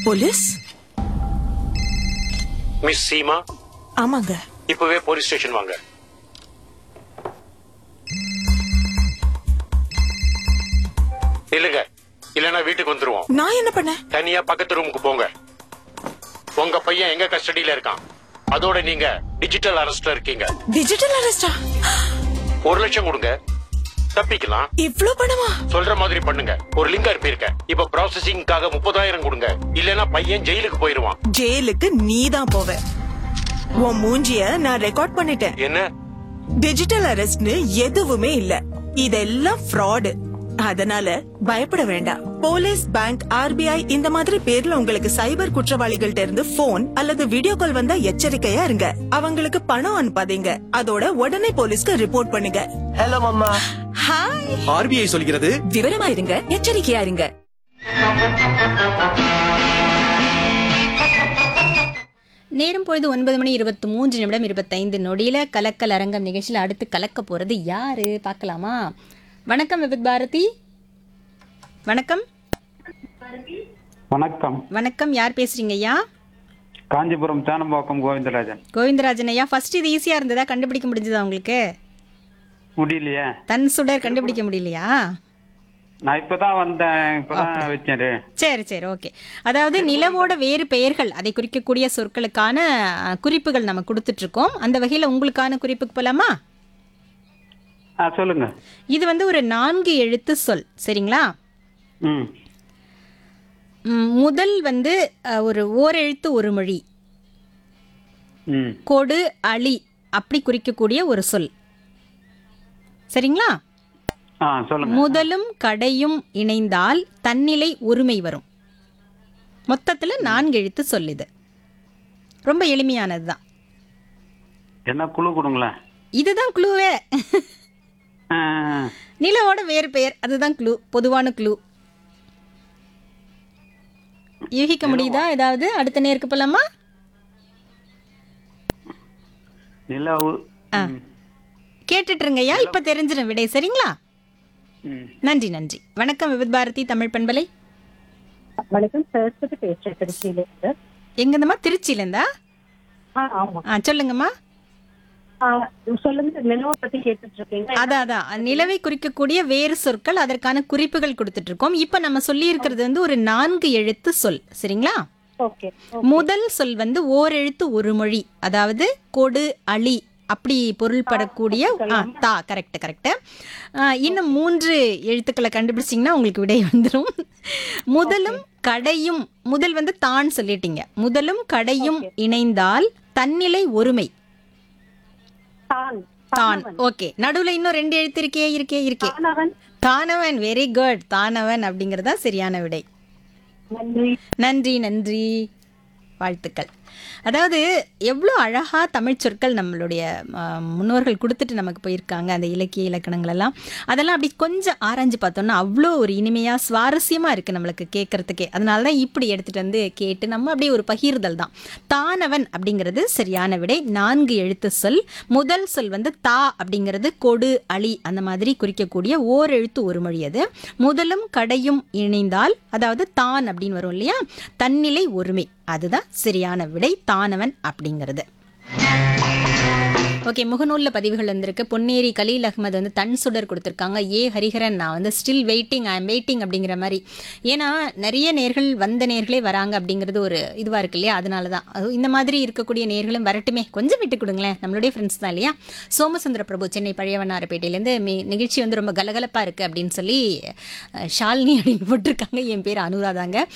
Police miss Seema ஆமாங்க இப்பவே police station வாங்க இல்லங்க இல்லனா வீட்டுக்கு வந்துருவோம் நான் என்ன பண்ணேன் தனியா பக்கத்து ரூமுக்கு போங்க உங்க பையன் எங்க கஸ்டடியில இருக்கான் அதோட நீங்க டிஜிட்டல் அரெஸ்ட்ல இருக்கீங்க டிஜிட்டல் அரெஸ்டா ஒரு லட்சம் கொடுங்க தப்பிக்கலாம் இவ்ளோ பணமா சொல்ற மாதிரி பண்ணுங்க ஒரு லிங்க் அனுப்பியிருக்கேன் இப்ப ப்ராசஸிங்காக முப்பதாயிரம் கொடுங்க இல்லனா பையன் ஜெயிலுக்கு போயிருவான் ஜெயிலுக்கு நீ தான் போவ உன் மூஞ்சிய நான் ரெக்கார்ட் பண்ணிட்டேன் என்ன டிஜிட்டல் அரெஸ்ட்னு எதுவுமே இல்ல இதெல்லாம் ஃப்ராடு அதனால பயப்பட வேண்டாம் போலீஸ் பேங்க் ஆர்பிஐ இந்த மாதிரி பேர்ல உங்களுக்கு சைபர் குற்றவாளிகள்ட்ட இருந்து போன் அல்லது வீடியோ கால் வந்தா எச்சரிக்கையா இருங்க அவங்களுக்கு பணம் அனுப்பாதீங்க அதோட உடனே போலீஸ்க்கு ரிப்போர்ட் பண்ணுங்க ஹலோ மம்மா ஹாய் ஆர்பிஐ சொல்கிறது விவரமா இருங்க எச்சரிக்கையா இருங்க நேரம் பொழுது ஒன்பது மணி இருபத்தி மூன்று நிமிடம் இருபத்தைந்து நொடியில கலக்கல் அரங்கம் நிகழ்ச்சியில் அடுத்து கலக்க போறது யாரு பார்க்கலாமா வணக்கம் விபித் பாரதி வணக்கம் வணக்கம் வணக்கம் யார் பேசுறீங்க ஐயா காஞ்சிபுரம் சேனம்பாக்கம் கோவிந்தராஜன் கோவிந்தராஜன் ஐயா ஃபர்ஸ்ட் இது ஈஸியா இருந்ததா கண்டுபிடிக்க முடிஞ்சதா உங்களுக்கு முடியலையே தன் சுடர் கண்டுபிடிக்க முடியலையா நான் இப்பதான் வந்தேன் இப்பதான் வச்சேன் சரி சரி ஓகே அதாவது நிலவோட வேறு பெயர்கள் அதை குறிக்கக்கூடிய சொற்களுக்கான அஹ், குறிப்புகள் நம்ம கொடுத்துட்டு இருக்கோம் அந்த வகையில் உங்களுக்கான குறிப்புக்கு போலாமா ஆ சொல்லுங்க இது வந்து ஒரு நான்கு எழுத்து சொல் சரிங்களா ம் ம், முதல் வந்து அஹ், ஒரு ஓரெழுத்து ஒரு மொழி ம் கொடு அழி அப்படி குறிக்கக்கூடிய ஒரு சொல் சரிங்களா ஆ சொல்லுங்க முதலும் கடையும் இணைந்தால் தன்னிலை ஒருமை வரும் மொத்தத்தில் நான்கு எழுத்து சொல் இது ரொம்ப எளிமையானது தான் என்ன குழு கொடுங்களேன் இதுதான் க்ளூவே ஆ, நிலவோட வேறு பெயர் அதுதான் க்ளூ பொதுவான க்ளூ யூகிக்க முடியுதா ஏதாவது அடுத்த நேருக்கு போலாமா நிலவு ஆ. கேட்டுட்டு இருங்கய்யா இப்ப தெரிஞ்சிடும் விடை சரிங்களா ம் நன்றி நன்றி வணக்கம் விவித் பாரதி தமிழ் பண்பலை வணக்கம் சரஸ்வதி பேசுறேன் திருச்சியில இருந்து எங்கேருந்துமா திருச்சியில இருந்தா ஆ ஆமா ஆ சொல்லுங்கம்மா ஆ, சொல்லுங்க நிலவை பத்தி கேட்டுட்டு இருக்கீங்க அதான் அதான் நிலவை குறிக்கக்கூடிய வேறு சொற்கள் அதற்கான குறிப்புகள் கொடுத்துட்டு இருக்கோம் இப்ப நம்ம சொல்லி இருக்கிறது வந்து ஒரு நான்கு எழுத்து சொல் சரிங்களா ஓகே முதல் சொல் வந்து ஓரெழுத்து ஒரு மொழி அதாவது கொடு அழி அப்படி பொருள்படக்கூடிய ஆ, தா கரெக்ட் கரெக்ட் இன்னும் மூன்று எழுத்துக்களை கண்டுபிடிச்சிங்கன்னா உங்களுக்கு விடை வந்துடும் முதலும் கடையும் முதல் வந்து தான் சொல்லிட்டீங்க முதலும் கடையும் இணைந்தால் தன்னிலை ஒருமை தான் தான் ஓகே நடுவுல இன்னும் ரெண்டு எழுத்து இருக்கே இருக்கே இருக்கே தானவன் தானவன் வெரி குட் தானவன் அப்படிங்கறதா சரியான விடை நன்றி நன்றி நன்றி வாழ்த்துக்கள் அதாவது எவ்வளோ அழகாக தமிழ் சொற்கள் நம்மளுடைய ஆ, முன்னோர்கள் கொடுத்துட்டு நமக்கு போயிருக்காங்க அந்த இலக்கிய இலக்கணங்கள் எல்லாம் அதெல்லாம் அப்படி கொஞ்சம் ஆராய்ஞ்சு பார்த்தோம்னா அவ்வளோ ஒரு இனிமையாக சுவாரஸ்யமாக இருக்குது நம்மளுக்கு கேட்குறதுக்கே அதனால தான் இப்படி எடுத்துகிட்டு வந்து கேட்டு நம்ம அப்படியே ஒரு பகிர்தல் தான் தானவன் அப்படிங்கிறது சரியான விடை நான்கு எழுத்து சொல் முதல் சொல் வந்து தா அப்படிங்கிறது கொடு அழி அந்த மாதிரி குறிக்கக்கூடிய ஓர் எழுத்து ஒரு மொழி அது முதலும் கடையும் இணைந்தால் அதாவது தான் அப்படின்னு வரும் இல்லையா தன்னிலை ஒருமை அதுதான் சரியான விடை தானவன் அப்படிங்கிறது ஓகே முகநூலில் பதிவுகள் வந்திருக்கு பொன்னேரி கலீல் அகமது வந்து தன் சுடர் கொடுத்துருக்காங்க ஏ ஹரிஹரன் நான் வந்து still waiting I am waiting அப்படிங்கிற மாதிரி ஏன்னா நிறைய நேர்கள் வந்த நேர்களே வராங்க அப்படிங்கிறது ஒரு இதுவாக இருக்கு இல்லையா அதனால தான் அது இந்த மாதிரி இருக்கக்கூடிய நேர்களும் வரட்டுமே கொஞ்சம் விட்டு கொடுங்களேன் நம்மளுடைய ஃப்ரெண்ட்ஸ் தான் இல்லையா சோமசுந்தர பிரபு சென்னை பழையவனாரப்பேட்டையிலேருந்து மி நிகழ்ச்சி வந்து ரொம்ப கலகலப்பாக இருக்குது அப்படின்னு சொல்லி அஹ், ஷாலினி அப்படின்னு போட்டிருக்காங்க என் பேர் அனுராதாங்க